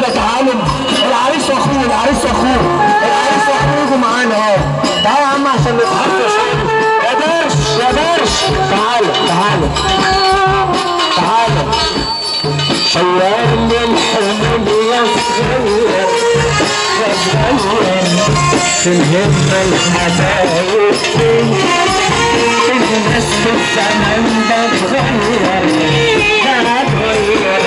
كده تعالوا العريس واخوه العريس واخوه العريس واخوه يجوا معانا اهو تعالوا يا عم عشان نتحدى شويه يا درش يا درش تعالوا تعالوا تعالوا شوال الحمل يا صغير في الهمة الحبايب الناس في الزمن ده اتغير ده اتغير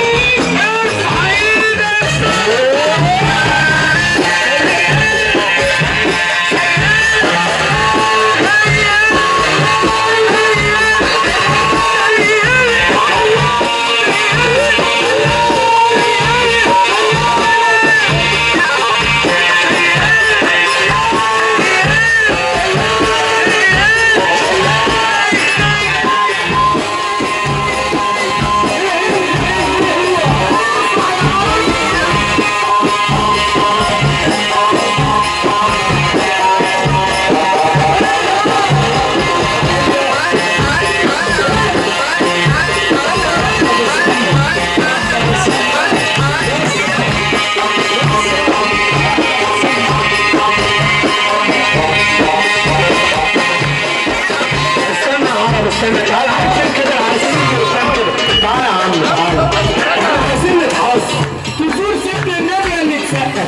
استنى يا عم استنى تعالى عايزين كده عايزين نيجي قدام كده تعالى يا عم تعالى احنا عايزين نتحص تزور سيد النبي اللي اتسقف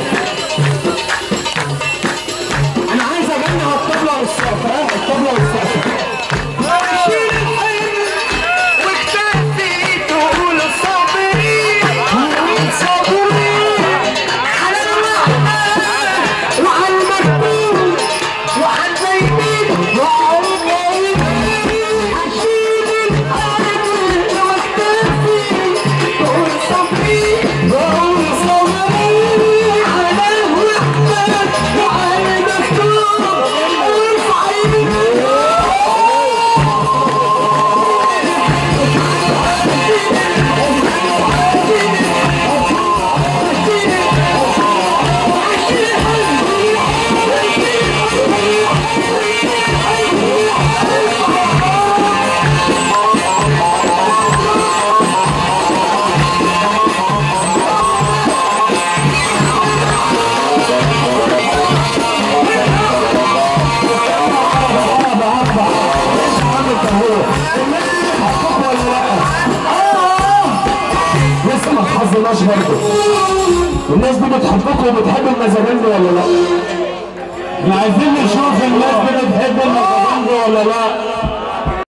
انا عايز اغني على الطبلة والسقف ها الطبلة والسقف لسه ما تحظناش برضه الناس دي بتحبكم وبتحب المزامير ولا لا؟ احنا عايزين نشوف الناس دي بتحب المزامير ولا لا؟